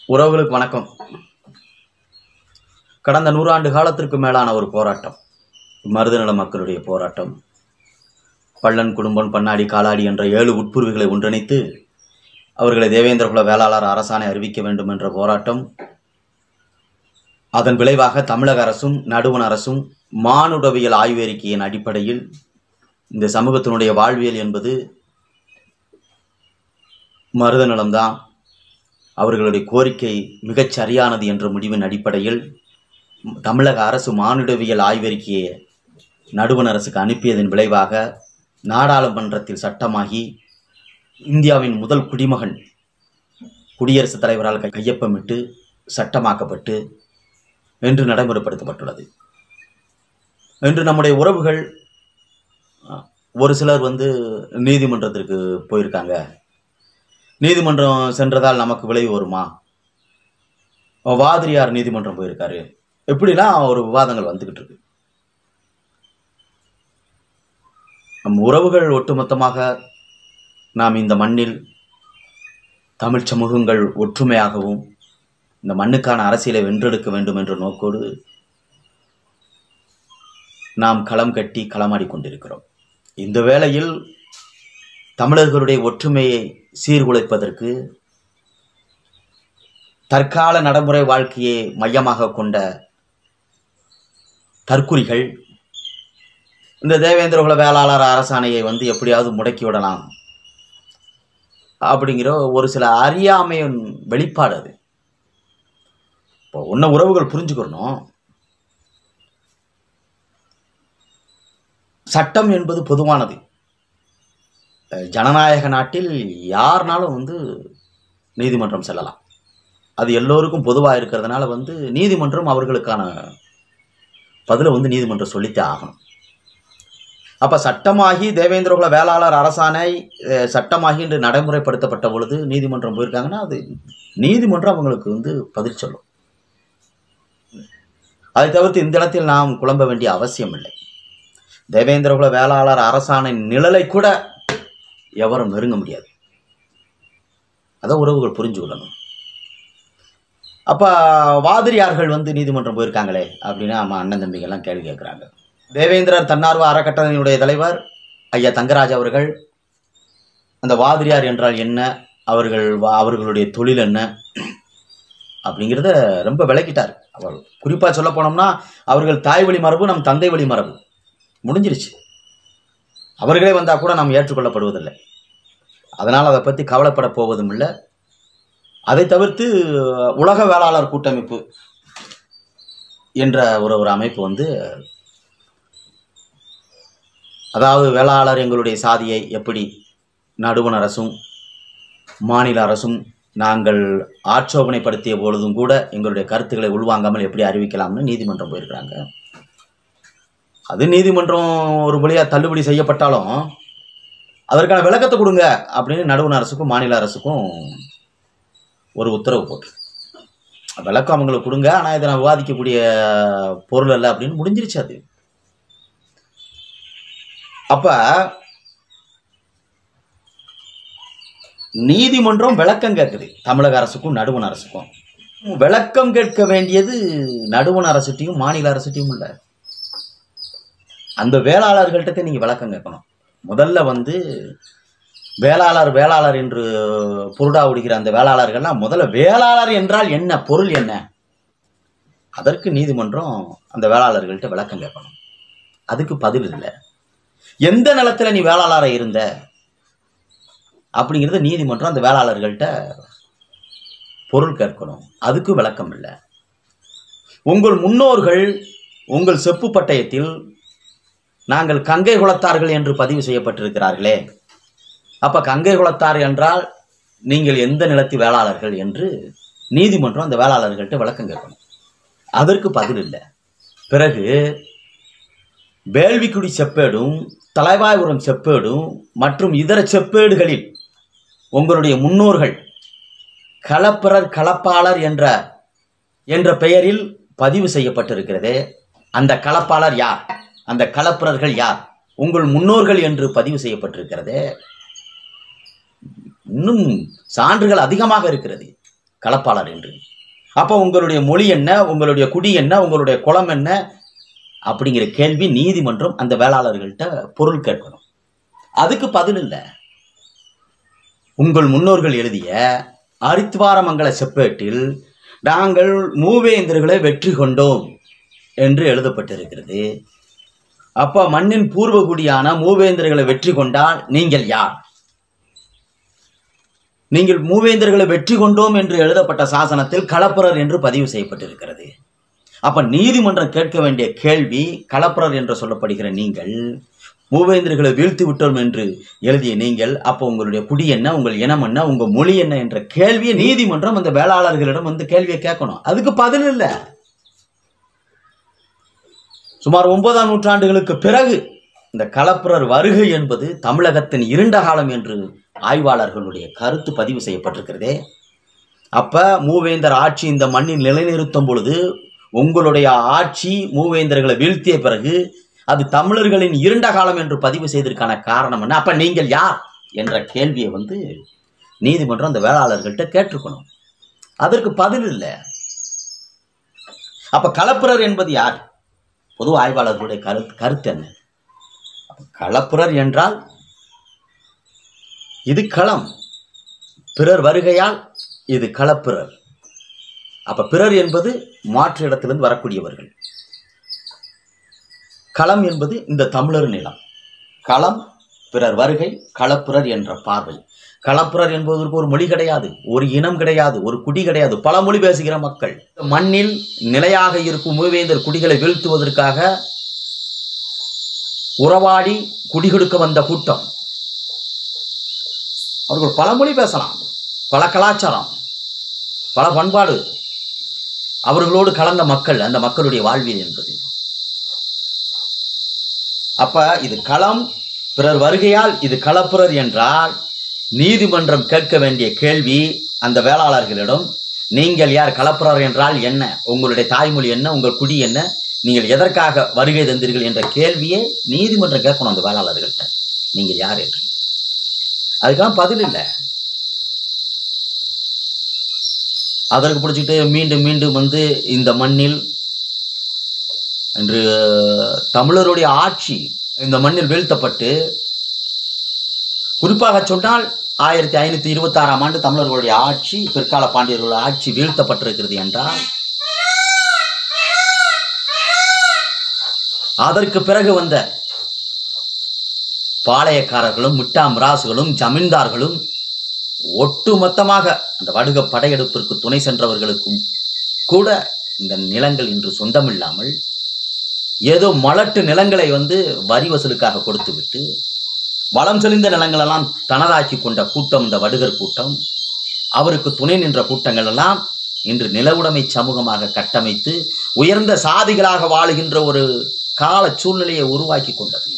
உறவுகளுக்கு வணக்கம் கடந்த நூறாண்டு காலத்திற்கு மேலான ஒரு போராட்டம் மருதநல மக்களுடைய போராட்டம் பள்ளன் குடும்பம் பண்ணாடி காலாடி என்ற ஏழு உட்பிரிவுகளை ஒன்றிணைத்து அவர்களை தேவேந்திரகுல வேளாளர் அரசாணை அறிவிக்க வேண்டும் என்ற போராட்டம் அதன் விளைவாக தமிழக அரசும் நடுவண் அரசும் மானுடவியல் ஆய்வறிக்கையின் அடிப்படையில் இந்த சமூகத்தினுடைய வாழ்வியல் என்பது மருத நிலம்தான் அவர்களுடைய கோரிக்கை மிகச் சரியானது என்ற முடிவின் அடிப்படையில் தமிழக அரசு மானுடவியல் ஆய்வறிக்கையை நடுவண் அரசுக்கு அனுப்பியதன் விளைவாக நாடாளுமன்றத்தில் சட்டமாகி இந்தியாவின் முதல் குடிமகன் குடியரசுத் தலைவரால் கை- கையொப்பமிட்டு சட்டமாக்கப்பட்டு என்று நடைமுறைப்படுத்தப்பட்டுள்ளது இன்று நம்முடைய உறவுகள் அஹ், ஒரு சிலர் வந்து நீதிமன்றத்திற்கு போயிருக்காங்க நீதிமன்றம் சென்றதால் நமக்கு விளைவு வருமா வாதிரியார் நீதிமன்றம் போயிருக்காரு எப்படிலாம் ஒரு விவாதங்கள் வந்துகிட்டு இருக்கு நம் உறவுகள் ஒட்டுமொத்தமாக நாம் இந்த மண்ணில் தமிழ் சமூகங்கள் ஒற்றுமையாகவும் இந்த மண்ணுக்கான அரசியலை வென்றெடுக்க வேண்டும் என்ற நோக்கோடு நாம் களம் கட்டி களமாடிக் கொண்டிருக்கிறோம் இந்த வேளையில் தமிழர்களுடைய ஒற்றுமையை சீர்குலைப்பதற்கு தற்கால நடைமுறை வாழ்க்கையை மையமாக கொண்ட தற்குறிகள் இந்த தேவேந்திரகுல வேளாளர் அரசாணையை வந்து எப்படியாவது முடக்கி விடலாம் அப்படிங்கிற ஒரு சில அறியாமையின் வெளிப்பாடு அது இப்போ உன்ன உறவுகள் புரிஞ்சுக்கணும் சட்டம் என்பது பொதுவானது அஹ் ஜனநாயக நாட்டில் யாருனாலும் வந்து நீதிமன்றம் செல்லலாம் அது எல்லோருக்கும் பொதுவாக இருக்கிறதுனால வந்து நீதிமன்றம் அவர்களுக்கான பதிலை வந்து நீதிமன்றம் சொல்லித்தே ஆகணும் அப்போ சட்டமாகி தேவேந்திரகுல வேளாளர் அரசாணை அஹ், சட்டமாகி இன்று நடைமுறைப்படுத்தப்பட்ட பொழுது நீதிமன்றம் போயிருக்காங்கன்னா அது நீதிமன்றம் அவங்களுக்கு வந்து பதில் சொல்லும் அதை தவிர்த்து இந்த இடத்தில் நாம் குழம்ப வேண்டிய அவசியம் இல்லை தேவேந்திரகுல வேளாளர் அரசாணை நிழலை கூட எவரும் நெருங்க முடியாது அதை உறவுகள் புரிஞ்சு கொள்ளணும் அப்போ வாதிரியார்கள் வந்து நீதிமன்றம் போயிருக்காங்களே அப்படின்னு ஆமா அண்ணன் தம்பிகள்லாம் கேள்வி கேட்குறாங்க தேவேந்திரர் தன்னார்வ அறக்கட்டளையினுடைய தலைவர் ஐயா தங்கராஜ் அவர்கள் அந்த வாதிரியார் என்றால் என்ன அவர்கள் வா- அவர்களுடைய தொழில் என்ன அப்படிங்கிறத ரொம்ப விளக்கிட்டார் அவர் குறிப்பாக சொல்ல போனோம்னா அவர்கள் தாய் வழி மரபு நம் தந்தை வழி மரபு முடிஞ்சிருச்சு அவர்களே வந்தால் கூட நாம் ஏற்றுக்கொள்ளப்படுவதில்லை அதனால் அதை பற்றி கவலைப்பட போவதும் இல்லை அதை தவிர்த்து உலக வேளாளர் கூட்டமைப்பு என்ற ஒரு ஒரு அமைப்பு வந்து அதாவது வேளாளர் எங்களுடைய சாதியை எப்படி நடுவண் அரசும் மாநில அரசும் நாங்கள் ஆட்சேபனைப்படுத்திய பொழுதும் கூட எங்களுடைய கருத்துக்களை உள்வாங்காமல் எப்படி அறிவிக்கலாம்னு நீதிமன்றம் போயிருக்கிறாங்க அது நீதிமன்றம் ஒரு வழியாக தள்ளுபடி செய்யப்பட்டாலும் அதற்கான விளக்கத்தை கொடுங்க அப்படின்னு நடுவண் அரசுக்கும் மாநில அரசுக்கும் ஒரு உத்தரவு போட்டு விளக்கம் அவங்களுக்கு கொடுங்க ஆனால் இதை நான் விவாதிக்கக்கூடிய பொருள் அல்ல அப்படின்னு முடிஞ்சிருச்சு அது அப்ப நீதிமன்றம் விளக்கம் கேட்குது தமிழக அரசுக்கும் நடுவண் அரசுக்கும் விளக்கம் கேட்க வேண்டியது நடுவண் அரசுட்டையும் மாநில அரசுட்டையும் இல்லை அந்த வேளாளர்கள்ட்ட நீங்க விளக்கம் கேட்கணும் முதல்ல வந்து வேளாளர் வேளாளர் என்று புருடா விடுகிற அந்த வேளாளர்கள்லாம் முதல்ல வேளாளர் என்றால் என்ன பொருள் என்ன அதற்கு நீதிமன்றம் அந்த வேளாளர்கள்ட்ட விளக்கம் கேட்கணும் அதுக்கு பதில் இல்லை எந்த நிலத்துல நீ வேளாளராக இருந்த அப்படிங்கிறத நீதிமன்றம் அந்த வேளாளர்கள்ட்ட பொருள் கேட்கணும் அதுக்கு விளக்கம் இல்லை உங்கள் முன்னோர்கள் உங்கள் செப்பு பட்டயத்தில் நாங்கள் கங்கை குலத்தார்கள் என்று பதிவு செய்யப்பட்டிருக்கிறார்களே அப்ப கங்கை குலத்தார் என்றால் நீங்கள் எந்த நிலத்து வேளாளர்கள் என்று நீதிமன்றம் அந்த வேளாளர்கள்ட்ட விளக்கம் கேட்கணும் அதற்கு பதில் இல்லை பிறகு வேள்விக்குடி செப்பேடும் தலைவாய்புரம் செப்பேடும் மற்றும் இதர செப்பேடுகளில் உங்களுடைய முன்னோர்கள் களப்பிரர் களப்பாளர் என்ற என்ற பெயரில் பதிவு செய்யப்பட்டிருக்கிறதே அந்த களப்பாளர் யார் அந்த களப்பிரர்கள் யார் உங்கள் முன்னோர்கள் என்று பதிவு செய்யப்பட்டிருக்கிறதே இன்னும் சான்றுகள் அதிகமாக இருக்கிறது களப்பாளர் என்று அப்போ உங்களுடைய மொழி என்ன உங்களுடைய குடி என்ன உங்களுடைய குலம் என்ன அப்படிங்கிற கேள்வி நீதிமன்றம் அந்த வேளாளர்கள்ட்ட பொருள் கேட்கணும் அதுக்கு பதில் இல்லை உங்கள் முன்னோர்கள் எழுதிய அரித்வாரமங்கல செப்பேட்டில் நாங்கள் மூவேந்தர்களை வெற்றி கொண்டோம் என்று எழுதப்பட்டிருக்கிறது அப்ப மண்ணின் பூர்வகுடியான மூவேந்தர்களை வெற்றி கொண்டால் நீங்கள் யார் நீங்கள் மூவேந்தர்களை வெற்றி கொண்டோம் என்று எழுதப்பட்ட சாசனத்தில் களப்பிரர் என்று பதிவு செய்யப்பட்டிருக்கிறது அப்ப நீதிமன்றம் கேட்க வேண்டிய கேள்வி களப்பிரர் என்று சொல்லப்படுகிற நீங்கள் மூவேந்தர்களை வீழ்த்தி விட்டோம் என்று எழுதிய நீங்கள் அப்போ உங்களுடைய குடி என்ன உங்கள் இனம் என்ன உங்க மொழி என்ன என்ற கேள்வியை நீதிமன்றம் அந்த வேளாளர்களிடம் வந்து கேள்வியை கேட்கணும் அதுக்கு பதில் இல்லை சுமார் ஒன்பதாம் நூற்றாண்டுகளுக்கு பிறகு இந்த களப்பிரர் வருகை என்பது தமிழகத்தின் இருண்ட காலம் என்று ஆய்வாளர்களுடைய கருத்து பதிவு செய்யப்பட்டிருக்கிறதே அப்ப மூவேந்தர் ஆட்சி இந்த மண்ணில் நிலைநிறுத்தும் பொழுது உங்களுடைய ஆட்சி மூவேந்தர்களை வீழ்த்திய பிறகு அது தமிழர்களின் இருண்ட காலம் என்று பதிவு செய்ததற்கான காரணம் என்ன அப்ப நீங்கள் யார் என்ற கேள்வியை வந்து நீதிமன்றம் அந்த வேளாளர்கள்ட்ட கேட்டிருக்கணும் அதற்கு பதில் இல்லை அப்ப களப்பிரர் என்பது யார் பொது ஆய்வாளர்களுடைய கருத்து கருத்து என்ன அப்ப களப்பிரர் என்றால் இது களம் பிறர் வருகையால் இது களப்பிரர் அப்ப பிறர் என்பது மாற்று இடத்திலிருந்து வரக்கூடியவர்கள் களம் என்பது இந்த தமிழர் நிலம் களம் பிறர் வருகை களப்பிரர் என்ற பார்வை களப்பிரர் என்பதற்கு ஒரு மொழி கிடையாது ஒரு இனம் கிடையாது ஒரு குடி கிடையாது பல மொழி பேசுகிற மக்கள் மண்ணில் நிலையாக இருக்கும் மூவேந்தர் குடிகளை வீழ்த்துவதற்காக உறவாடி குடிகொடுக்க வந்த கூட்டம் அவர்கள் பல மொழி பேசலாம் பல கலாச்சாரம் பல பண்பாடு அவர்களோடு கலந்த மக்கள் அந்த மக்களுடைய வாழ்வியல் என்பது அப்ப இது களம் பிறர் வருகையால் இது களப்பிரர் என்றால் நீதிமன்றம் கேட்க வேண்டிய கேள்வி அந்த வேளாளர்களிடம் நீங்கள் யார் களப்பிரர் என்றால் என்ன உங்களுடைய தாய்மொழி என்ன உங்கள் குடி என்ன நீங்கள் எதற்காக வருகை தந்தீர்கள் என்ற கேள்வியை நீதிமன்றம் கேட்கணும் அந்த வேளாளர்கள்ட்ட நீங்கள் யார் என்று அதுக்கெல்லாம் பதில் இல்லை அதற்கு பிடிச்சிட்டு மீண்டும் மீண்டும் வந்து இந்த மண்ணில் என்று தமிழருடைய ஆட்சி இந்த மண்ணில் வீழ்த்தப்பட்டு குறிப்பாக சொன்னால் ஆயிரத்தி ஐநூத்தி இருபத்தி ஆறாம் ஆண்டு தமிழர்களுடைய ஆட்சி பிற்கால பாண்டியர்களுடைய ஆட்சி வீழ்த்தப்பட்டிருக்கிறது என்றால் அதற்கு பிறகு வந்த பாளையக்காரர்களும் மிட்டா மிராசுகளும் ஜமீன்தார்களும் ஒட்டுமொத்தமாக அந்த வடுக படையெடுப்பிற்கு துணை சென்றவர்களுக்கும் கூட இந்த நிலங்கள் இன்று சொந்தமில்லாமல் ஏதோ மலட்டு நிலங்களை வந்து வரி வசூலுக்காக கொடுத்து விட்டு வளம் செறிந்த நிலங்களெல்லாம் தனதாக்கி கொண்ட கூட்டம் இந்த வடுகர் கூட்டம் அவருக்கு துணை நின்ற கூட்டங்கள் எல்லாம் இன்று நிலவுடைமை சமூகமாக கட்டமைத்து உயர்ந்த சாதிகளாக வாழுகின்ற ஒரு கால சூழ்நிலையை உருவாக்கி கொண்டது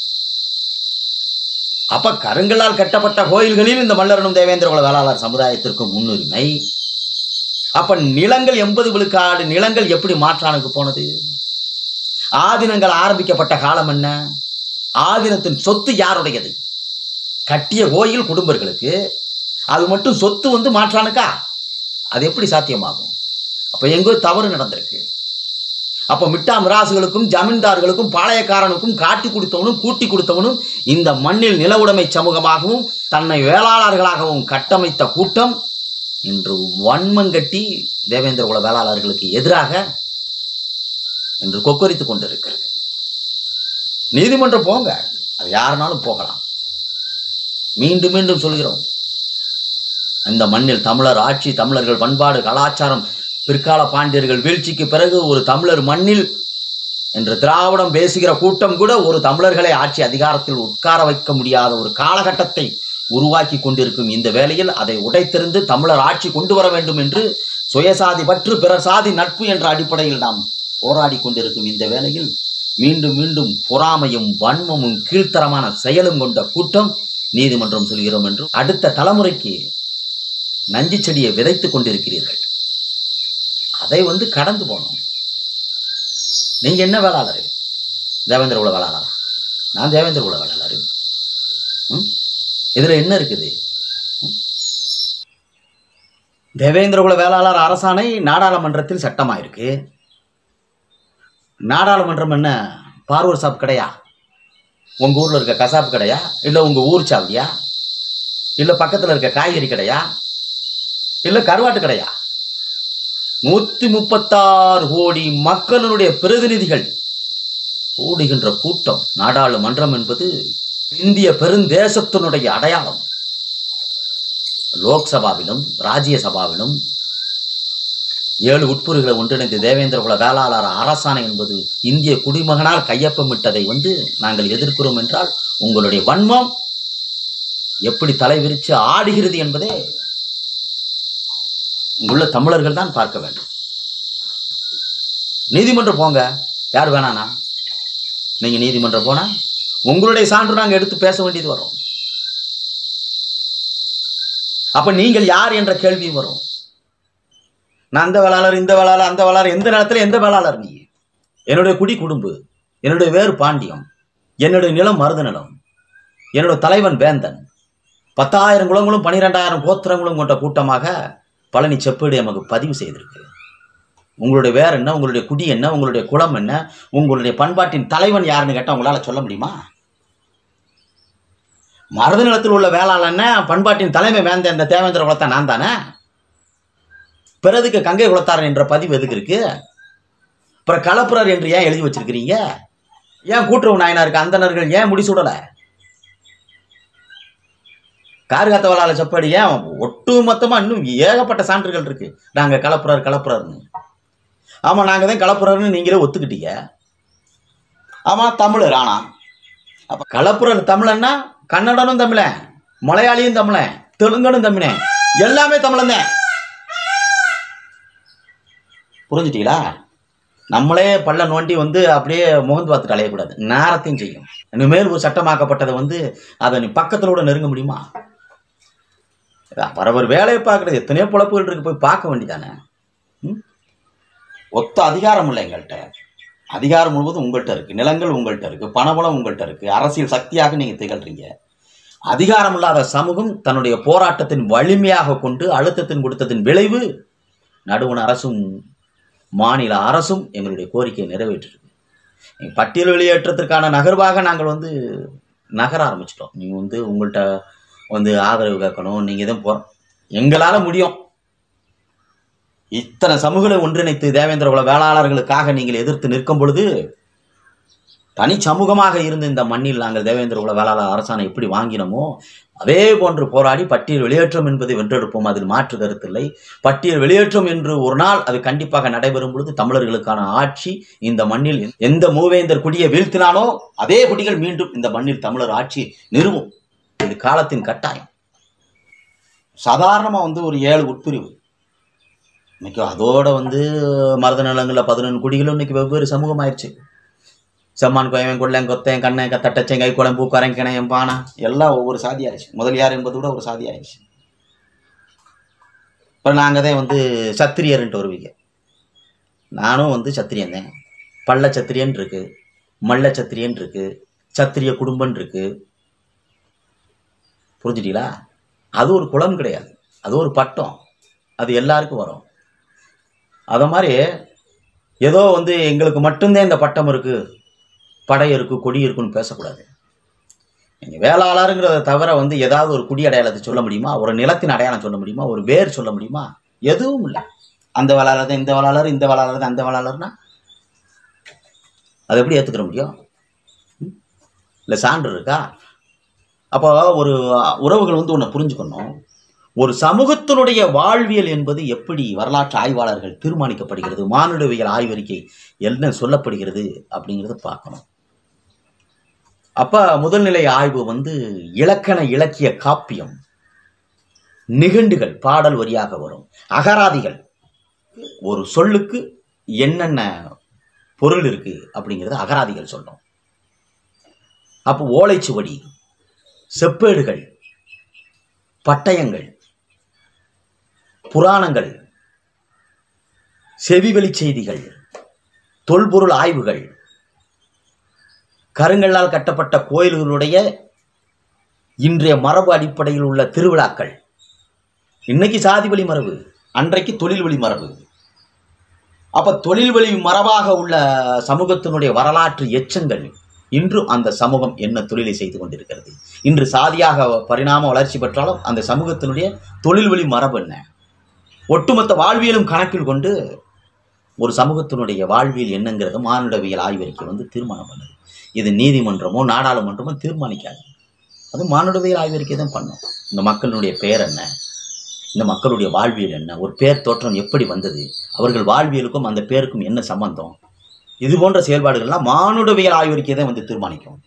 அப்ப கருங்களால் கட்டப்பட்ட கோயில்களில் இந்த மல்லரனும் தேவேந்திரகுல வேளாளர் சமுதாயத்திற்கு முன்னுரிமை அப்ப நிலங்கள் எண்பது விழுக்காடு நிலங்கள் எப்படி மாற்றானுக்கு போனது ஆதீனங்கள் ஆரம்பிக்கப்பட்ட காலம் என்ன ஆதீனத்தின் சொத்து யாருடையது கட்டிய கோயில் குடும்பர்களுக்கு அது மட்டும் சொத்து வந்து மாற்றானுக்கா அது எப்படி சாத்தியமாகும் அப்ப எங்கோ தவறு நடந்திருக்கு அப்ப மிட்டா மிராசுகளுக்கும் ஜமீன்தார்களுக்கும் பாளையக்காரனுக்கும் காட்டி கொடுத்தவனும் கூட்டி கொடுத்தவனும் இந்த மண்ணில் நில உடைமை சமூகமாகவும் தன்னை வேளாளர்களாகவும் கட்டமைத்த கூட்டம் இன்று வன்மங்கட்டி தேவேந்திர குல வேளாளர்களுக்கு எதிராக என்று கொக்கரித்துக் கொண்டிருக்கிறது நீதிமன்றம் போங்க அது யாருனாலும் போகலாம் மீண்டும் மீண்டும் சொல்கிறோம் இந்த மண்ணில் தமிழர் ஆட்சி தமிழர்கள் பண்பாடு கலாச்சாரம் பிற்கால பாண்டியர்கள் வீழ்ச்சிக்கு பிறகு ஒரு தமிழர் மண்ணில் என்று திராவிடம் பேசுகிற கூட்டம் கூட ஒரு தமிழர்களை ஆட்சி அதிகாரத்தில் உட்கார வைக்க முடியாத ஒரு காலகட்டத்தை உருவாக்கி கொண்டிருக்கும் இந்த வேளையில் அதை உடைத்தெறிந்து தமிழர் ஆட்சி கொண்டு வர வேண்டும் என்று சுயசாதி பற்று பிறர் சாதி நட்பு என்ற அடிப்படையில் நாம் போராடி கொண்டிருக்கும் இந்த வேளையில் மீண்டும் மீண்டும் பொறாமையும் வன்மமும் கீழ்த்தரமான செயலும் கொண்ட கூட்டம் நீதிமன்றம் சொல்கிறோம் என்று அடுத்த தலைமுறைக்கு நஞ்சு செடியை விதைத்துக் கொண்டிருக்கிறீர்கள் அதை வந்து கடந்து போனோம் நீங்க என்ன வேளாளர் தேவேந்திர குல வேளாளரா நான் தேவேந்திர குல வேளாளர் ம்? இதுல என்ன இருக்குது ம்? தேவேந்திரகுல வேளாளர் அரசாணை நாடாளுமன்றத்தில் சட்டமாயிருக்கு நாடாளுமன்றம் என்ன பார்வர் சாப் கடையா உங்கள் ஊரில் இருக்க கசாப்பு கடையா இல்லை உங்கள் ஊர் சாவடியா இல்லை பக்கத்தில் இருக்க காய்கறி கடையா இல்லை கருவாட்டு கடையா நூற்றி முப்பத்தாறு கோடி மக்களுடைய பிரதிநிதிகள் கூடுகின்ற கூட்டம் நாடாளுமன்றம் என்பது இந்திய பெருந்தேசத்தினுடைய அடையாளம் லோக்சபாவிலும் ராஜ்யசபாவிலும் ஏழு உட்புறுகளை ஒன்றிணைந்து தேவேந்திர குல வேளாளர் அரசாணை என்பது இந்திய குடிமகனால் கையொப்பமிட்டதை வந்து நாங்கள் எதிர்க்கிறோம் என்றால் உங்களுடைய வன்மம் எப்படி தலைவிரிச்சு ஆடுகிறது என்பதே இங்குள்ள தமிழர்கள் தான் பார்க்க வேண்டும் நீதிமன்றம் போங்க யார் வேணானா நீங்க நீதிமன்றம் போனா உங்களுடைய சான்று நாங்கள் எடுத்து பேச வேண்டியது வரும் அப்ப நீங்கள் யார் என்ற கேள்வி வரும் நான் அந்த வேளாளர் இந்த வேளாளர் அந்த வேளாளர் எந்த நேரத்தில் எந்த வேளாளர் நீ என்னுடைய குடி குடும்பு என்னுடைய வேறு பாண்டியம் என்னுடைய நிலம் மருத நிலம் என்னுடைய தலைவன் வேந்தன் பத்தாயிரம் குளங்களும் பனிரெண்டாயிரம் கோத்திரங்களும் கொண்ட கூட்டமாக பழனி செப்பேடு நமக்கு பதிவு செய்திருக்கு உங்களுடைய வேற என்ன உங்களுடைய குடி என்ன உங்களுடைய குலம் என்ன உங்களுடைய பண்பாட்டின் தலைவன் யாருன்னு கேட்டால் உங்களால் சொல்ல முடியுமா மருத நிலத்தில் உள்ள வேளாளன் பண்பாட்டின் தலைமை வேந்த இந்த தேவேந்திர குலத்தை நான் தானே பிறதுக்கு கங்கை குலத்தாரன் என்ற பதிவு எதுக்கு இருக்கு அப்புறம் கலப்புரர் என்று ஏன் எழுதி வச்சிருக்கிறீங்க ஏன் கூட்டுறவு நாயனாருக்கு அந்தணர்கள் ஏன் முடிசூடலை கார்காத்த வளால செப்படி ஏன் ஒட்டு மொத்தமாக இன்னும் ஏகப்பட்ட சான்றுகள் இருக்கு நாங்கள் கலப்புறார் கலப்புறாருன்னு ஆமாம் நாங்கள் தான் கலப்புறாருன்னு நீங்களே ஒத்துக்கிட்டீங்க ஆமாம் தமிழர் ஆனா அப்போ கலப்புறர் தமிழன்னா கன்னடனும் தமிழன் மலையாளியும் தமிழன் தெலுங்கனும் தமிழன் எல்லாமே தமிழன் தான் புரிஞ்சுட்டீங்களா நம்மளே பல்ல நோண்டி வந்து அப்படியே முகந்து பார்த்துட்டு அலையக்கூடாது நேரத்தையும் செய்யும் இனிமேல் ஒரு சட்டமாக்கப்பட்டதை வந்து அதை நீ பக்கத்துல கூட நெருங்க முடியுமா அவரவர் வேலையை பார்க்குறது எத்தனையோ பொழப்புகள் இருக்கு போய் பார்க்க வேண்டியதானே ம்? ஒத்த அதிகாரம் இல்லை எங்கள்கிட்ட அதிகாரம் முழுவதும் உங்கள்கிட்ட இருக்கு நிலங்கள் உங்கள்கிட்ட இருக்கு பணபலம் உங்கள்கிட்ட இருக்கு அரசியல் சக்தியாக நீங்க திகழ்றீங்க அதிகாரம் இல்லாத சமூகம் தன்னுடைய போராட்டத்தின் வலிமையாக கொண்டு அழுத்தத்தின் கொடுத்ததின் விளைவு நடுவண் அரசும் மாநில அரசும் எங்களுடைய கோரிக்கையை நிறைவேற்றிருக்கு நீங்க பட்டியல் வெளியேற்றத்திற்கான நகர்வாக நாங்கள் வந்து நகர ஆரம்பிச்சிட்டோம் நீங்கள் வந்து உங்கள்கிட்ட வந்து ஆதரவு கேட்கணும் நீங்கள் தான் போ எங்களால் முடியும் இத்தனை சமூகங்களை ஒன்றிணைத்து தேவேந்திர குல வேளாளர்களுக்காக நீங்கள் எதிர்த்து நிற்கும் பொழுது தனி சமூகமாக இருந்த இந்த மண்ணில் நாங்கள் தேவேந்திர குல வேளாளர் அரசாணை எப்படி வாங்கினோமோ அதே போன்று போராடி பட்டியல் வெளியேற்றம் என்பதை வென்றெடுப்போம் அதில் மாற்று கருத்தில்லை பட்டியல் வெளியேற்றம் என்று ஒரு நாள் அது கண்டிப்பாக நடைபெறும் பொழுது தமிழர்களுக்கான ஆட்சி இந்த மண்ணில் எந்த மூவேந்தர் குடியை வீழ்த்தினானோ அதே குடிகள் மீண்டும் இந்த மண்ணில் தமிழர் ஆட்சி நிறுவும் இது காலத்தின் கட்டாயம் சாதாரணமாக வந்து ஒரு ஏழு உட்பிரிவு இன்னைக்கு அதோட வந்து மருத நிலங்களில் பதினொன்று குடிகளும் இன்னைக்கு வெவ்வேறு சமூகம் ஆயிடுச்சு செம்மான் கோயவன் கொள்ளன் கொத்தன் கண்ணன் கத்தட்டச்சன் கை குளம் பூக்காரன் கிணையம் பானா எல்லாம் ஒவ்வொரு சாதி ஆயிடுச்சு முதலியார் என்பது கூட ஒரு சாதி ஆயிடுச்சு இப்போ நாங்கள் தான் வந்து சத்திரியர்ன்ட்டு வருவீங்க நானும் வந்து சத்திரியன் தான் பள்ள சத்திரியன் இருக்கு மல்ல சத்திரியன் இருக்கு சத்திரிய குடும்பம் இருக்கு புரிஞ்சுட்டீங்களா அது ஒரு குலம் கிடையாது அது ஒரு பட்டம் அது எல்லாருக்கும் வரும் அதை மாதிரி ஏதோ வந்து எங்களுக்கு மட்டும்தான் இந்த பட்டம் இருக்கு படை இருக்கு கொடி இருக்குன்னு பேசக்கூடாது நீங்கள் வேளாளருங்கிறத தவிர வந்து ஏதாவது ஒரு குடி அடையாளத்தை சொல்ல முடியுமா ஒரு நிலத்தின் அடையாளம் சொல்ல முடியுமா ஒரு வேர் சொல்ல முடியுமா எதுவும் இல்லை அந்த வேளாளர் தான் இந்த வேளாளர் இந்த வேளாளர் தான் அந்த வேளாளர்னா அதை எப்படி ஏற்றுக்கிற முடியும் இல்லை சான்று இருக்கா அப்போ ஒரு உறவுகள் வந்து ஒன்று புரிஞ்சுக்கணும் ஒரு சமூகத்தினுடைய வாழ்வியல் என்பது எப்படி வரலாற்று ஆய்வாளர்கள் தீர்மானிக்கப்படுகிறது மானுடவியல் ஆய்வறிக்கை என்ன சொல்லப்படுகிறது அப்படிங்கிறத பார்க்கணும் அப்ப முதல்நிலை ஆய்வு வந்து இலக்கண இலக்கிய காப்பியம் நிகண்டுகள் பாடல் வரியாக வரும் அகராதிகள் ஒரு சொல்லுக்கு என்னென்ன பொருள் இருக்கு அப்படிங்கிறத அகராதிகள் சொல்லும் அப்போ ஓலைச்சுவடி செப்பேடுகள் பட்டயங்கள் புராணங்கள் செவிவெளி செய்திகள் தொல்பொருள் ஆய்வுகள் கருங்கல்லால் கட்டப்பட்ட கோயில்களுடைய இன்றைய மரபு அடிப்படையில் உள்ள திருவிழாக்கள் இன்னைக்கு சாதி வழி மரபு அன்றைக்கு தொழில் வழி மரபு அப்ப தொழில் வழி மரபாக உள்ள சமூகத்தினுடைய வரலாற்று எச்சங்கள் இன்று அந்த சமூகம் என்ன தொழிலை செய்து கொண்டிருக்கிறது இன்று சாதியாக பரிணாம வளர்ச்சி பெற்றாலும் அந்த சமூகத்தினுடைய தொழில் வழி மரபு என்ன ஒட்டுமொத்த வாழ்வியலும் கணக்கில் கொண்டு ஒரு சமூகத்தினுடைய வாழ்வியல் என்னங்கிறத மானுடவியல் ஆய்வறிக்கை வந்து தீர்மானம் பண்ணுது இது நீதிமன்றமோ நாடாளுமன்றமோ தீர்மானிக்காது அது மானுடவியல் ஆய்வறிக்கை தான் பண்ணும் இந்த மக்களுடைய பெயர் என்ன இந்த மக்களுடைய வாழ்வியல் என்ன ஒரு பேர் தோற்றம் எப்படி வந்தது அவர்கள் வாழ்வியலுக்கும் அந்த பேருக்கும் என்ன சம்பந்தம் இது போன்ற செயல்பாடுகள்லாம் மானுடவியல் ஆய்வறிக்கை தான் வந்து தீர்மானிக்கும்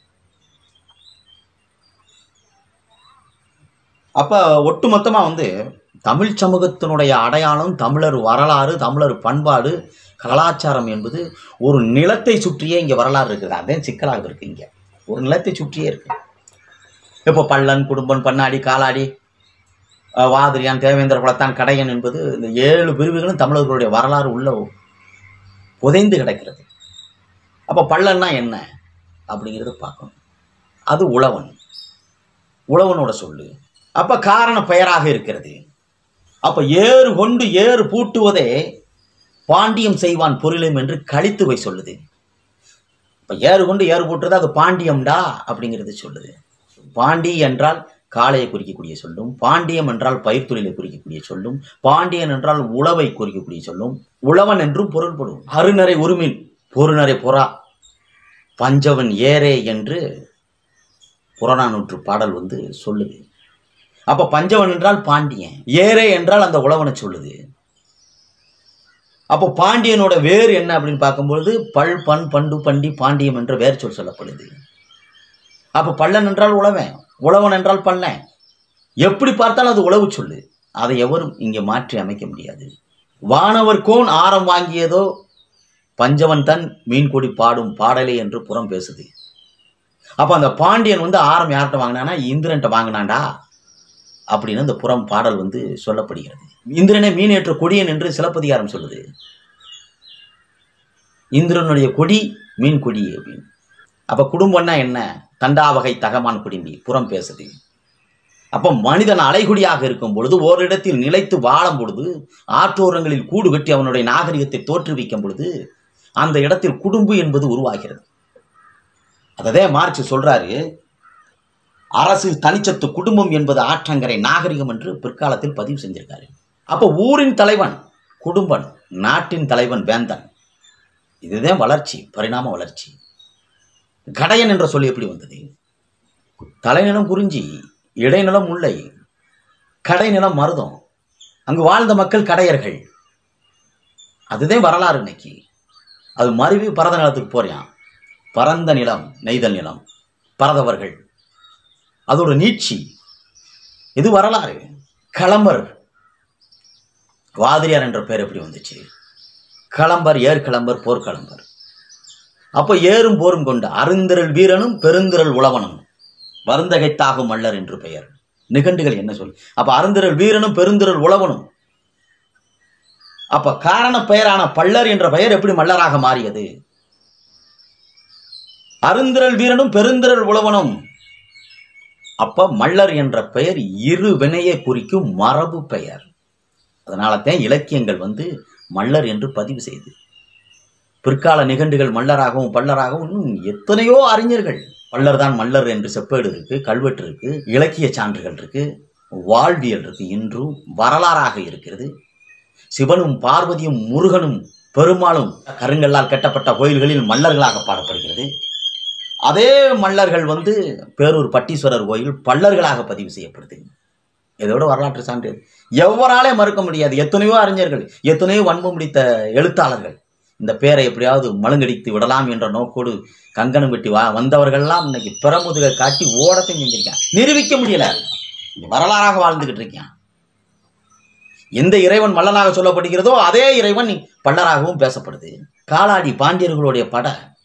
அப்ப ஒட்டுமொத்தமா வந்து தமிழ் சமூகத்தினுடைய அடையாளம் தமிழர் வரலாறு தமிழர் பண்பாடு கலாச்சாரம் என்பது ஒரு நிலத்தை சுற்றியே இங்கே வரலாறு இருக்குது அதே சிக்கலாக இருக்கு இங்கே ஒரு நிலத்தை சுற்றியே இருக்கு இப்போ பள்ளன் குடும்பன் பண்ணாடி காலாடி அஹ், வாதிரியான் தேவேந்திர குலத்தான் கடையன் என்பது இந்த ஏழு பிரிவுகளும் தமிழர்களுடைய வரலாறு உள்ள புதைந்து கிடக்கிறது அப்போ பள்ளன்னா என்ன அப்படிங்கிறத பார்க்கணும் அது உழவன் உழவனோட சொல்லு அப்ப காரண பெயராக இருக்கிறது அப்ப ஏறு கொண்டு ஏறு பூட்டுவதே பாண்டியம் செய்வான் பொருளும் என்று கழித்துவை சொல்லுது இப்ப ஏறு கொண்டு ஏறு பூட்டுறது அது பாண்டியம்டா அப்படிங்கிறது சொல்லுது பாண்டி என்றால் காளையை குறிக்கக்கூடிய சொல்லும் பாண்டியம் என்றால் பயிர் தொழிலை குறிக்கக்கூடிய சொல்லும் பாண்டியன் என்றால் உழவை குறிக்கக்கூடிய சொல்லும் உழவன் என்றும் பொருள்படும் அருநரை உருமின் பொருநரை பொறா பஞ்சவன் ஏரே என்று புறநானூற்று பாடல் வந்து சொல்லுது அப்ப பஞ்சவன் என்றால் பாண்டியன் ஏரே என்றால் அந்த உழவனை சொல்லுது அப்போ பாண்டியனோட வேர் என்ன அப்படின்னு பார்க்கும்பொழுது பல் பண் பண்டு பண்டி பாண்டியம் என்ற வேர் சொல் சொல்லப்படுது அப்போ பள்ளன் என்றால் உழவன் உழவன் என்றால் பள்ளன் எப்படி பார்த்தாலும் அது உழவு சொல்லு அதை எவரும் இங்கே மாற்றி அமைக்க முடியாது வானவர் கோன் ஆரம் வாங்கியதோ பஞ்சவன் தன் மீன்கொடி பாடும் பாடலே என்று புறம் பேசுது அப்போ அந்த பாண்டியன் வந்து ஆரம் யார்கிட்ட வாங்கினானா இந்திரன்ட்ட வாங்கினான்டா அப்படின்னு அந்த புறம் பாடல் வந்து சொல்லப்படுகிறது இந்திரனை மீன் ஏற்ற கொடியன் என்று சிலப்பதிகாரம் சொல்லுது இந்திரனுடைய கொடி மீன் கொடி அப்படின்னு அப்ப குடும்பம்னா என்ன தண்டாவகை தகமான் குடும்பி புறம் பேசுது அப்போ மனிதன் அலைகுடியாக இருக்கும் பொழுது ஓரிடத்தில் நிலைத்து வாழும் பொழுது ஆற்றோரங்களில் கூடு கட்டி அவனுடைய நாகரிகத்தை தோற்றுவிக்கும் பொழுது அந்த இடத்தில் குடும்பு என்பது உருவாகிறது அததே மார்க்ஸ் சொல்றாரு அரசு தனிச்சத்து குடும்பம் என்பது ஆற்றங்கரை நாகரிகம் என்று பிற்காலத்தில் பதிவு செஞ்சிருக்காரு அப்போ ஊரின் தலைவன் குடும்பன் நாட்டின் தலைவன் வேந்தன் இதுதான் வளர்ச்சி பரிணாம வளர்ச்சி கடையன் என்ற சொல் எப்படி வந்தது தலைநிலம் குறிஞ்சி இடைநிலம் முல்லை கடைநிலம் மருதம் அங்கு வாழ்ந்த மக்கள் கடையர்கள் அதுதான் வரலாறு இன்னைக்கு அது மருவி பரத நிலத்துக்கு போறியான் பரந்த நிலம் நெய்தல் நிலம் பரதவர்கள் அதோட நீட்சி இது வரலாறு களம்பர் வாதிரியார் என்ற பெயர் எப்படி வந்துச்சு களம்பர் ஏற்களம்பர் போர்க்களம்பர் அப்போ ஏறும் போரும் கொண்ட அருந்திரல் வீரனும் பெருந்திரல் உழவனும் வருந்தகைத்தாகும் மல்லர் என்று பெயர் நிகண்டுகள் என்ன சொல் அப்ப அருந்திரல் வீரனும் பெருந்திரல் உழவனும் அப்ப காரண பெயரான பல்லர் என்ற பெயர் எப்படி மல்லராக மாறியது அருந்திரல் வீரனும் பெருந்திரல் உழவனும் அப்ப மல்லர் என்ற பெயர் இரு வினையை குறிக்கும் மரபு பெயர் அதனால தான் இலக்கியங்கள் வந்து மல்லர் என்று பதிவு செய்து பிற்கால நிகண்டுகள் மல்லராகவும் பல்லராகவும் இன்னும் எத்தனையோ அறிஞர்கள் பல்லர் தான் மல்லர் என்று செப்பேடு இருக்கு கல்வெட்டு இருக்கு இலக்கிய சான்றுகள் இருக்கு வாழ்வியல் இருக்கு இன்றும் வரலாறாக இருக்கிறது சிவனும் பார்வதியும் முருகனும் பெருமாளும் கருங்கல்லால் கட்டப்பட்ட கோயில்களில் மல்லர்களாக பாடப்படுகிறது அதே மல்லர்கள் வந்து பேரூர் பட்டீஸ்வரர் கோயில் பல்லர்களாக பதிவு செய்யப்படுது இதோட வரலாற்று சான்று எவராலே மறுக்க முடியாது எத்தனையோ அறிஞர்கள் எத்தனையோ வன்பு முடித்த எழுத்தாளர்கள் இந்த பேரை எப்படியாவது மழுங்கடித்து விடலாம் என்ற நோக்கோடு கங்கணம் வெட்டி வா வந்தவர்கள்லாம் இன்னைக்கு பிறமுதுக காட்டி ஓடத்தையும் செஞ்சிருக்கான் நிரூபிக்க முடியல வரலாறாக வாழ்ந்துகிட்டு இருக்கான் எந்த இறைவன் மல்லனாக சொல்லப்படுகிறதோ அதே இறைவன் பல்லராகவும் பேசப்படுது காலாடி பாண்டியர்களுடைய பட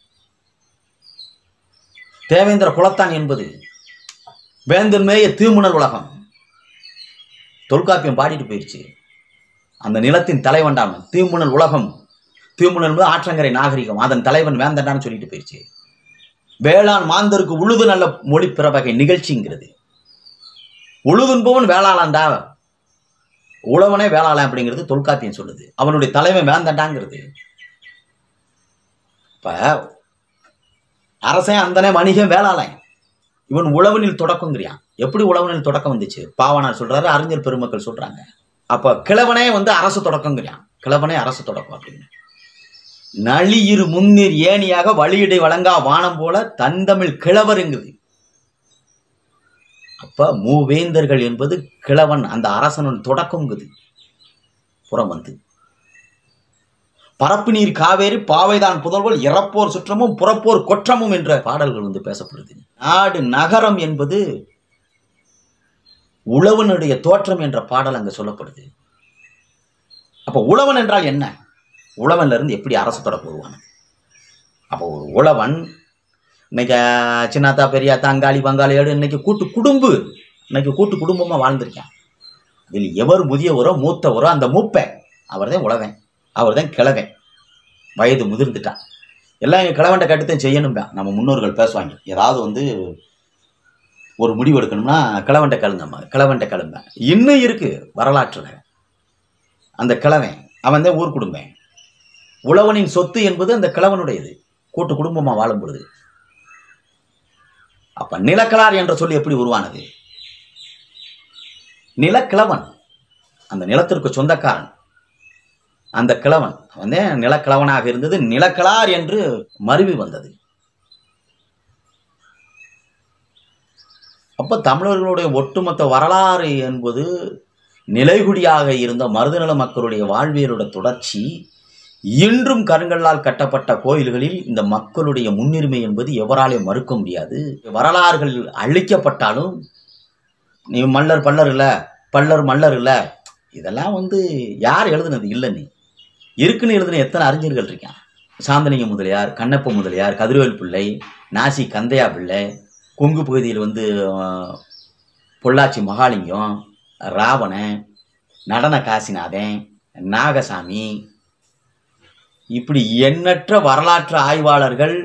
தேவேந்திர குலத்தான் என்பது வேந்தன் மேய தீமுனல் உலகம் தொல்காப்பியம் பாடிட்டு போயிடுச்சு அந்த நிலத்தின் தலைவன்டான் தீமுனல் உலகம் தீமுனல் என்பது ஆற்றங்கரை நாகரிகம் அதன் தலைவன் வேந்தண்டான்னு சொல்லிட்டு போயிடுச்சு வேளாண் மாந்தருக்கு உழுது நல்ல மொழி பிறவகை நிகழ்ச்சிங்கிறது உழுதுன்பவன் வேளாளண்டா உழவனே வேளாளன் அப்படிங்கிறது தொல்காப்பியம் சொல்லுது அவனுடைய தலைமை வேந்தண்டாங்கிறது இப்ப அரசன் அந்தனே வணிகன் வேளாளன் இவன் உழவனில் தொடக்கங்கிறியான் எப்படி உழவனில் தொடக்கம் வந்துச்சு பாவனார் சொல்றாரு அறிஞர் பெருமக்கள் சொல்றாங்க அப்ப கிழவனே வந்து அரசு தொடக்கங்கிறியான் கிழவனே அரசு தொடக்கம் அப்படின்னு நளியிரு முன்னீர் ஏணியாக வழியிடை வழங்கா வானம் போல தந்தமிழ் கிழவருங்குது அப்ப மூவேந்தர்கள் என்பது கிழவன் அந்த அரசனின் தொடக்கங்குது புறம் வந்து பரப்பு நீர் காவேரி பாவைதான் புதல்வல் இறப்போர் சுற்றமும் புறப்போர் கொற்றமும் என்ற பாடல்கள் வந்து பேசப்படுது நாடு நகரம் என்பது உழவனுடைய தோற்றம் என்ற பாடல் அங்க சொல்லப்படுது அப்ப உழவன் என்றால் என்ன உழவன்ல இருந்து எப்படி அரசு தொடக்க உருவானது அப்போ ஒரு உழவன் இன்னைக்கு சின்னாத்தா பெரியாத்தா அங்காளி பங்காளியோடு இன்னைக்கு கூட்டு குடும்பு இன்னைக்கு கூட்டு குடும்பமாக வாழ்ந்திருக்கேன் அதில் எவர் முதியவரோ மூத்தவரோ அந்த மூப்பை அவர் தான் உழவன் அவர் தான் கிழவன் வயது முதிர்ந்துட்டான் எல்லாம் எங்கள் கிழவன்ட்ட கட்டுத்தான் செய்யணும்பா நம்ம முன்னோர்கள் பேசுவாங்க ஏதாவது வந்து ஒரு முடிவு எடுக்கணும்னா கிழவன்ட்ட கழுங்கம்மா கிழவன்ட்ட கழுங்க இன்னும் இருக்கு வரலாற்றில் அந்த கிழவன் அவன் தான் ஊர் குடும்பம் உழவனின் சொத்து என்பது அந்த கிழவனுடையது கூட்டு குடும்பமாக வாழும் பொழுது அப்ப நிலக்கலார் என்ற சொல்லி எப்படி உருவானது நிலக்கிழவன் அந்த நிலத்திற்கு சொந்தக்காரன் அந்த கிழவன் வந்து நிலக்கிழவனாக இருந்தது நிலக்கலார் என்று மருவி வந்தது அப்ப தமிழர்களுடைய ஒட்டுமொத்த வரலாறு என்பது நிலைகுடியாக இருந்த மருதநில மக்களுடைய வாழ்வியலோட தொடர்ச்சி இன்றும் கருங்கல்லால் கட்டப்பட்ட கோயில்களில் இந்த மக்களுடைய முன்னுரிமை என்பது எவராலையும் மறுக்க முடியாது வரலாறுகள் அழிக்கப்பட்டாலும் நீ மல்லர் பல்லர் இல்லை பல்லர் மல்லர் இல்லை இதெல்லாம் வந்து யார் எழுதுனது இல்லைன்னு இருக்குன்னு எழுதுன எத்தனை அறிஞர்கள் இருக்கான் சாந்தனிக முதலியார் கண்ணப்ப முதலியார் கதிரவேல் பிள்ளை நாசி கந்தையா பிள்ளை கொங்கு பகுதியில் வந்து ஆஹ், பொள்ளாச்சி மகாலிங்கம் ராவணன் நடன காசிநாதன் நாகசாமி இப்படி எண்ணற்ற வரலாற்று ஆய்வாளர்கள்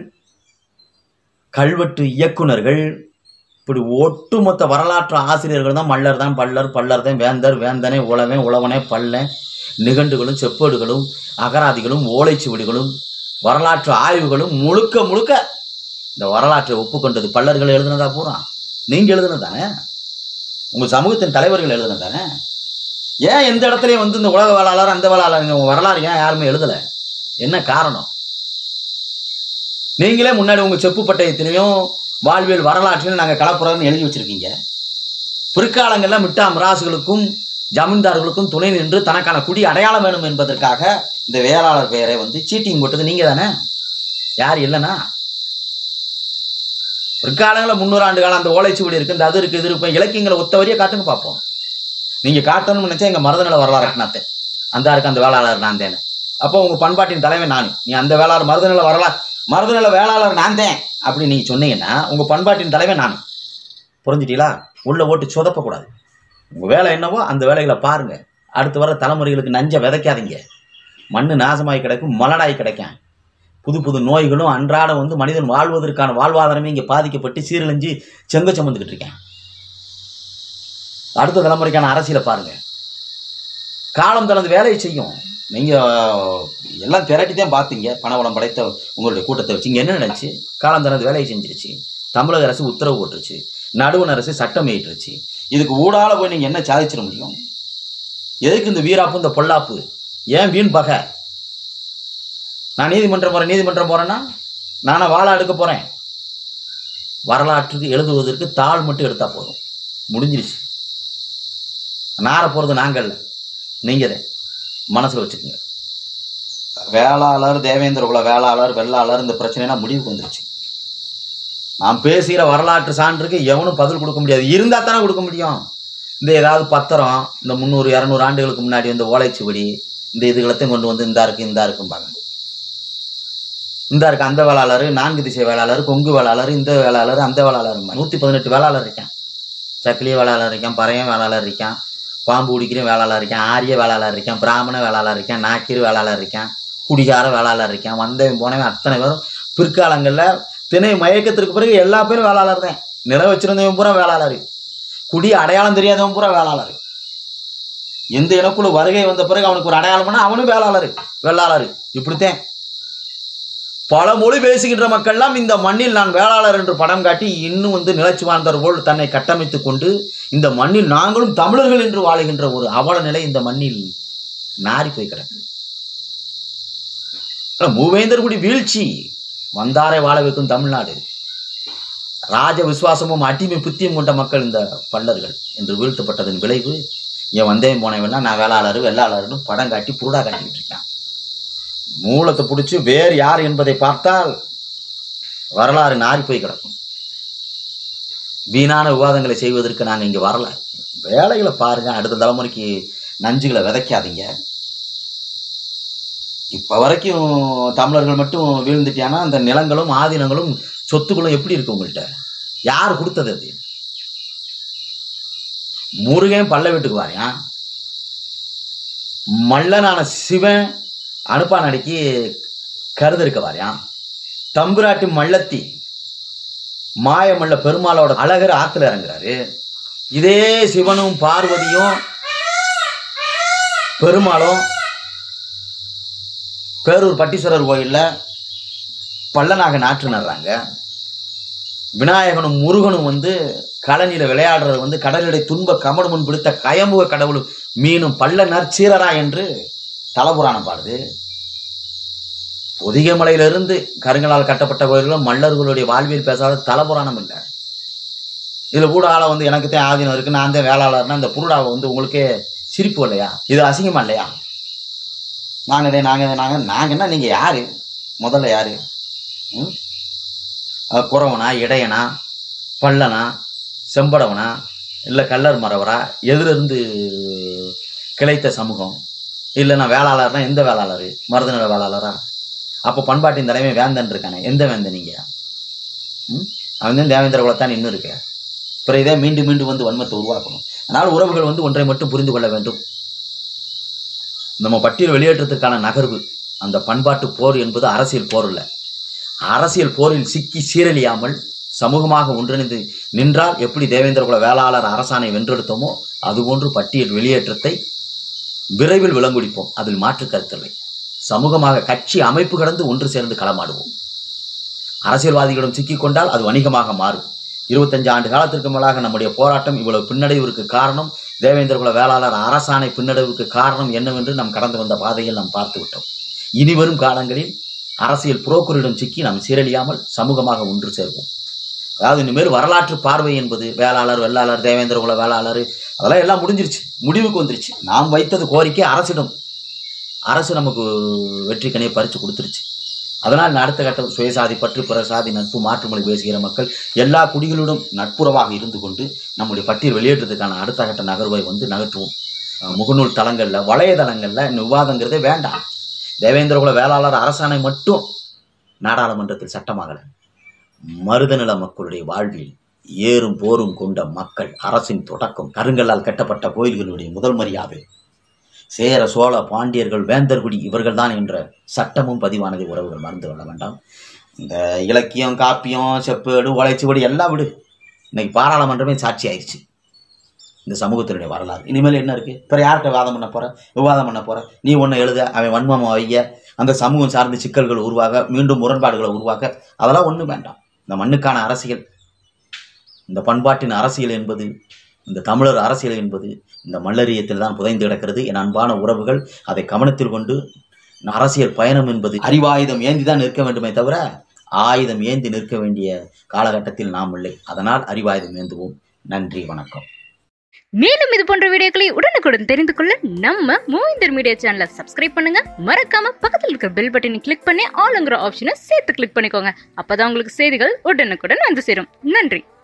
கல்வெட்டு இயக்குனர்கள் இப்படி ஒட்டுமொத்த வரலாற்று ஆசிரியர்கள் தான் மல்லர் தான் பல்லர் பல்லர் தான் வேந்தர் வேந்தனே உழவன் உழவனே பல்லன் நிகண்டுகளும் செப்பேடுகளும் அகராதிகளும் ஓலைச்சுவடிகளும் வரலாற்று ஆய்வுகளும் முழுக்க முழுக்க இந்த வரலாற்றை ஒப்புக்கொண்டது பல்லர்கள் எழுதுனதா பூரா நீங்க எழுதுனதானே உங்க சமூகத்தின் தலைவர்கள் எழுதுனதானே ஏன் எந்த இடத்துலயும் வந்து இந்த உலக வேளாளர் அந்த வேளாளர் உங்க வரலாறு ஏன் யாருமே எழுதல என்ன காரணம் நீங்களே முன்னாடி உங்க செப்பு பட்டயத்திலையும் வாழ்வியல் வரலாற்றிலும் நாங்கள் கலப்புறம்னு எழுதி வச்சிருக்கீங்க பிற்காலங்களில் மிட்டா மிராசுகளுக்கும் ஜமீன்தார்களுக்கும் துணை நின்று தனக்கான குடி அடையாளம் வேணும் என்பதற்காக இந்த வேளாளர் பெயரை வந்து சீட்டிங் போட்டது நீங்க தானே யார் இல்லைன்னா பிற்காலங்களில் முன்னூறு ஆண்டு காலம் அந்த ஓலைச்சுவடி இருக்கு இந்த அது இருக்கு இது இருக்கு இலக்கியங்களை ஒத்த வரியை காட்டுங்க பார்ப்போம் நீங்க காட்டணும்னு நினைச்சா எங்க மருதநில வரலாறு நாத்தேன் அந்த இருக்கு அந்த வேளாளர் நான் தேனே அப்போ உங்க பண்பாட்டின் தலைவன் நான் நீ அந்த வேளாளர் மருதநில வரலாறு மருதநில வேளாளர் நான் தேன் அப்படி நீங்க சொன்னீங்கன்னா உங்க பண்பாட்டின் தலைவன் நான் புரிஞ்சிட்டீங்களா உள்ள ஓட்டு சொதப்பக்கூடாது உங்க வேலை என்னவோ அந்த வேலைகளை பாருங்க அடுத்து வர தலைமுறைகளுக்கு நஞ்ச விதைக்காதீங்க மண்ணு நாசமாகி கிடக்கும் மலடாய் கிடைக்கும் புது புது நோய்களும் அன்றாடம் வந்து மனிதன் வாழ்வதற்கான வாழ்வாதாரமே இங்கே பாதிக்கப்பட்டு சீரழிஞ்சு செங்க சுமந்துக்கிட்டு இருக்கேன் அடுத்த தலைமுறைக்கான அரசியலை பாருங்க காலம் தனது வேலையை செய்யும் நீங்க எல்லாம் திரட்டி தான் பார்த்தீங்க பணவளம் படைத்த உங்களுடைய கூட்டத்தை வச்சு இங்க என்ன நினைச்சு காலம் தனது வேலையை செஞ்சிருச்சு தமிழக அரசு உத்தரவு போட்டுருச்சு நடுவண் அரசு சட்டம் ஏற்றுச்சு இதுக்கு ஊடால போய் நீங்க என்ன சாதிச்சிட முடியும் எதுக்கு இந்த வீராப்பு இந்த பொல்லாப்பு ஏன் வீண் பகை நான் நீதிமன்றம் போறேன் நீதிமன்றம் போறேன்னா நானா வாழை எடுக்க போறேன் வரலாற்றுக்கு எழுதுவதற்கு தாள் மட்டும் எடுத்தா போதும் முடிஞ்சிருச்சு நார போறது நாங்கள் இல்ல. நீங்க தான் மனசுல வச்சுக்கோங்க வேளாளர் தேவேந்திர குல வேளாளர் வெள்ளாளர் இந்த பிரச்சனைலாம் முடிவுக்கு வந்துருச்சு நான் பேசுகிற வரலாற்று சான்றுக்கு எவனும் பதில் கொடுக்க முடியாது இருந்தா தானே கொடுக்க முடியும் இந்த ஏதாவது பத்திரம் இந்த முந்நூறு இரநூறு ஆண்டுகளுக்கு முன்னாடி வந்து ஓலைச்சுவடி இந்த இதுகளத்தையும் கொண்டு வந்து இந்தா இருக்கு இந்தா இருக்கும்பாங்க இந்த இருக்கு அந்த வேளாளர் நான்கு திசை வேளாளர் கொங்கு வேளாளர் இந்த வேளாளர் அந்த வேளாளர் நூற்றி பதினெட்டு வேளாளர் இருக்கான் சக்கிலிய வேளாளர் இருக்கான் பறையன் வேளாளர் இருக்கான் பாம்பு குடிக்கிற வேளாளர் இருக்கான் ஆரிய வேளாளர் இருக்கான் பிராமண வேளாளர் இருக்கான் நாக்கிர் வேளாளர் இருக்கான் குடிகார வேளாளர் இருக்கான் வந்தவன் போனவன் அத்தனை பேரும் பிற்காலங்களில் திணை மயக்கத்திற்கு பிறகு எல்லா பேரும் வேளாளர் தான் நிலம் வச்சிருந்தவன் பூரா வேளாளர் குடி அடையாளம் தெரியாதவன் பூரா வேளாளர் எந்த இனக்குழு வருகை வந்த பிறகு அவனுக்கு ஒரு அடையாளம்னா அவனும் வேளாளர் வெள்ளாளர் இப்படித்தான் பல மொழி பேசுகின்ற மக்கள்லாம் இந்த மண்ணில் நான் வேளாளர் என்று படம் காட்டி இன்னும் வந்து நிலைச்சு வாழ்ந்தவர் போல் தன்னை கட்டமைத்துக் கொண்டு இந்த மண்ணில் நாங்களும் தமிழர்கள் என்று வாழுகின்ற ஒரு அவல நிலை இந்த மண்ணில் நாரி போய் கிடக்குது ஆனா, மூவேந்தர்குடி வீழ்ச்சி வந்தாரை வாழ வைக்கும் தமிழ்நாடு ராஜ விசுவாசமும் அடிமை புத்தியும் கொண்ட மக்கள் இந்த பல்லர்கள் என்று வீழ்த்தப்பட்டதன் விளைவு இங்க வந்தேன் போனவன்னா நான் வேளாளர் வெள்ளாளர்னு படம் காட்டி புருடா காட்டிக்கிட்டு இருக்கான் மூலத்தை பிடிச்சி வேறு யார் என்பதை பார்த்தால் வரலாறு நாரி போய் கிடக்கும் வீணான விவாதங்களை செய்வதற்கு நாங்கள் இங்கே வரல வேலைகளை பாருங்க அடுத்த தலைமுறைக்கு நஞ்சுகளை விதைக்காதீங்க இப்போ வரைக்கும் தமிழர்கள் மட்டும் வீழ்ந்துட்டியானா அந்த நிலங்களும் ஆதீனங்களும் சொத்துக்களும் எப்படி இருக்கு உங்கள்கிட்ட யார் கொடுத்தது அது முருகன் பல்ல வீட்டுக்கு வாரியான் மல்லனான சிவன் அனுப்பான் அடிக்கி கருதருக்க வாரியான் தம்புராட்டி மல்லத்தி மாயமல்ல பெருமாளோட அழகர் ஆத்துல இறங்குறாரு இதே சிவனும் பார்வதியும் பெருமாளும் பேரூர் பட்டீஸ்வரர் கோயிலில் பள்ளனாக நாற்று நடுறாங்க விநாயகனும் முருகனும் வந்து கழனியில் விளையாடுறது வந்து கடலிடை துன்ப கமடுமுன் பிடித்த கயம்புக கடவுளும் மீனும் பள்ள நற்சீரரா என்று தலபுராணம் பாடுது பொதிகை மலையிலிருந்து கருங்கலால் கட்டப்பட்ட கோயில்களும் மல்லர்களுடைய வாழ்வியல் பேசாத தலபுராணம் இல்லை இதில் கூட ஆளை வந்து எனக்கு தான் ஆதீனம் இருக்கு நான் தான் வேளாளர்னா இந்த புருடாவை வந்து உங்களுக்கே சிரிப்பு இல்லையா இது அசிங்கமா இல்லையா நாங்கள் தான் நாங்கள் நாங்கள் நாங்கள் என்ன நீங்கள் யார் முதல்ல யார் ம் அஹ் குறவனா இடையனா பள்ளனா செம்படவனா இல்லை கல்லர் மறவரா எதிலிருந்து கிளைத்த சமூகம் இல்லை நான் வேளாளர்னா எந்த வேளாளர் மருதநில வேளாளரா அப்போ பண்பாட்டின் தலைமை வேந்தன் இருக்கானே எந்த வேந்தன் நீங்கள் ம் அவன் தான் தேவேந்திர குலத்தான் இன்னும் இருக்கு அப்புறம் இதே மீண்டும் மீண்டும் வந்து வன்மத்தை உருவாக்கணும் அதனால் உறவுகள் வந்து ஒன்றை மட்டும் புரிந்து கொள்ள வேண்டும் நம்ம பட்டியல் வெளியேற்றத்துக்கான நகர்வு அந்த பண்பாட்டு போர் என்பது அரசியல் போர் இல்லை அரசியல் போரில் சிக்கி சீரழியாமல் சமூகமாக ஒன்றிணைந்து நின்றால் எப்படி தேவேந்திர குல வேளாளர் அரசாணை வென்றெடுத்தோமோ அதுபோன்று பட்டியல் வெளியேற்றத்தை விரைவில் விளங்குடிப்போம் அதில் மாற்று கருத்தில்லை சமூகமாக கட்சி அமைப்பு கடந்து ஒன்று சேர்ந்து களமாடுவோம் அரசியல்வாதிகளிடம் சிக்கிக்கொண்டால் அது வணிகமாக மாறும் இருபத்தஞ்சு ஆண்டு காலத்திற்கு மேலாக நம்முடைய போராட்டம் இவ்வளவு பின்னடைவிற்கு காரணம் தேவேந்திர குல வேளாளர் அரசாணை பின்னடைவுக்கு காரணம் என்னவென்று நாம் கடந்து வந்த பாதையில் நாம் பார்த்து விட்டோம் இனி வரும் காலங்களில் அரசியல் புரோக்கரிடம் சிக்கி நாம் சீரழியாமல் சமூகமாக ஒன்று சேர்வோம் அதாவது இனிமேல் வரலாற்று பார்வை என்பது வேளாளர் வெள்ளாளர் தேவேந்திர குல வேளாளர் அதெல்லாம் எல்லாம் முடிஞ்சிருச்சு முடிவுக்கு வந்துருச்சு நாம் வைத்தது கோரிக்கை அரசிடம் அரசு நமக்கு வெற்றி கனியை பறித்து கொடுத்துருச்சு அதனால் இந்த அடுத்த கட்டம் சுயசாதி பற்று பிற சாதி நட்பு மாற்றுமொழி பேசுகிற மக்கள் எல்லா குடிகளுடன் நட்புறவாக இருந்து கொண்டு நம்முடைய பட்டியல் வெளியேற்றத்துக்கான அடுத்த கட்ட நகர்வை வந்து நகர்த்துவோம் அஹ் முகநூல் தளங்களில் வலையதளங்களில் இந்த விவாதங்கிறதே வேண்டாம் தேவேந்திரகுல வேளாளர் அரசாணை மட்டும் நாடாளுமன்றத்தில் சட்டமாகலை மருதநில மக்களுடைய வாழ்வில் ஏறும் போரும் கொண்ட மக்கள் அரசின் தொடக்கம் கருங்கல்லால் கட்டப்பட்ட கோயில்களுடைய முதல் மரியாதை சேர சோழ பாண்டியர்கள் வேந்தர்குடி இவர்கள்தான் என்ற சட்டமும் பதிவானதை உறவுகள் மறந்து கொள்ள வேண்டாம் இந்த இலக்கியம் காப்பியம் செப்பேடு ஓலைச்சுவடி எல்லாம் விடு இன்னைக்கு பாராளுமன்றமே சாட்சி ஆயிடுச்சு இந்த சமூகத்தினுடைய வரலாறு இனிமேல் என்ன இருக்கு பிற யார்கிட்ட வாதம் பண்ண போற விவாதம் பண்ண போற நீ ஒன்று எழுத அவன் வன்மம் வைய அந்த சமூகம் சார்ந்த சிக்கல்கள் உருவாக மீண்டும் முரண்பாடுகளை உருவாக்க அதெல்லாம் ஒன்றும் வேண்டாம் இந்த மண்ணுக்கான அரசியல் இந்த பண்பாட்டின் அரசியல் என்பது இந்த தமிழர் அரசியல் என்பது இந்த மல்லரியத்தில் தான் புதைந்து கிடக்கிறது என் அன்பான உறவுகள் அதை கவனத்தில் கொண்டு அரசியல் பயணம் என்பது அறிவாயுதம் ஏந்தி தான் நிற்க வேண்டுமே தவிர ஆயுதம் ஏந்தி நிற்க வேண்டிய காலகட்டத்தில் நாம் இல்லை அதனால் அறிவாயுதம் ஏந்துவோம் நன்றி வணக்கம் மேலும் இது போன்ற வீடியோக்களை உடனுக்குடன் தெரிந்து கொள்ள நம்ம மூவிந்தர் மீடியா சேனலை சப்ஸ்கிரைப் பண்ணுங்க மறக்காம பக்கத்தில் இருக்கிற பெல் பட்டனை கிளிக் பண்ணி ஆளுங்கிற ஆப்ஷனை சேர்த்து கிளிக் பண்ணிக்கோங்க அப்பதான் உங்களுக்கு செய்திகள் உடனுக்குடன் வந்து சேரும் நன்றி